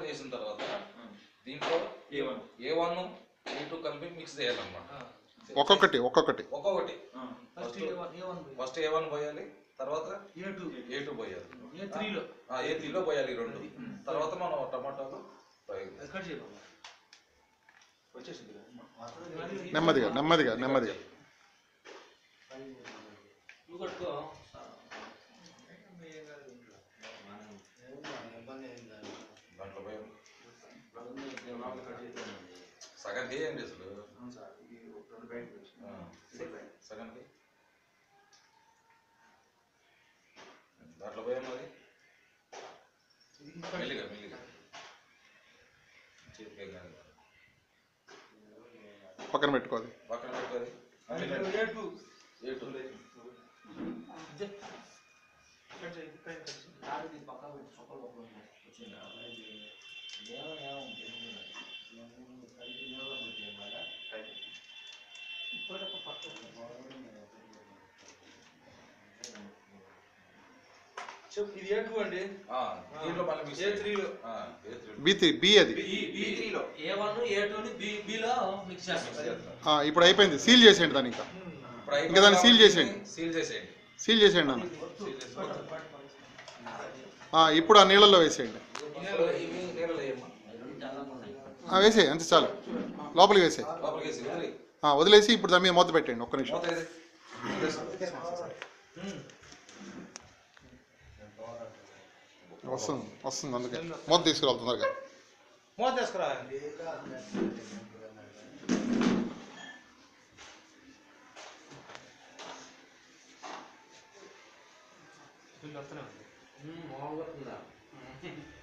Open చేసిన తర్వాత దీంట్లో A one A one A two కలిపి మిక్స్ చేయాలన్నమాట ఒక్కొక్కటి ఒక్కొక్కటి ఒక్కొక్కటి first A one A one పోయి. ఫస్ట్ ఏ వన్ పోయాలి తర్వాత ఏ టూ ఏ టూ పోయాలి ఏ త్రీలో ఆ, ఏ త్రీలో పోయాలి ఈ రెండు తర్వాత మనం టమాటాలు ఫ్రై చేయాలి. కట్ చేయబా వచ్చేసింది నెమ్మదిగా నెమ్మదిగా నెమ్మదిగా నువ్వు కట్టుకో దాంట్లో పోయాలి సగం చేయండి అసలు ఆ, సగంకి దాంట్లో పోయాం మరి మెల్లిగా మెల్లిగా చేతికి కాదు. పక్కన పెట్టుకోవాలి పక్కన పెట్టుకోవాలి A two A two cut చేయి పైన కట్ చేయి. ఇప్పుడే పక్క చెప్పు ఇది ఏ టూ అండి ఆ, దీంట్లో మళ్ళీ మిక్స్ ఏ త్రీలో ఆ, A three B three B అది బి త్రీలో A one A two B బిలో మిక్స్ చేస్తాం ఆ, ఇప్పుడు అయిపోయింది సీల్ చేసేయండి దాన్ని ఇంకా ఇప్పుడు ఇంకా దాన్ని seal చేసేయండి. సీల్ చేసేయండి సీల్ చేసేయండి అన్న సీల్ చేసేయండి ఆ, ఇప్పుడు ఆ నీళ్ళల్లో వేసేయండి ఇవి నీళ్ళలో వేయమ్మా ఆ, వేసేయి అంతే చాలు లోపలికి వేసేయి లోపలికి వేసి వదిలి ఆ, వదిలేసి ఇప్పుడు దాని మీద మూత పెట్టండి ఒక్క నిమిషం మూత వేసి వస్తుంది వస్తుంది అందుకే మూత తీసుకురావాలి తొందరగా మూత తీసుకురా మామూలుగా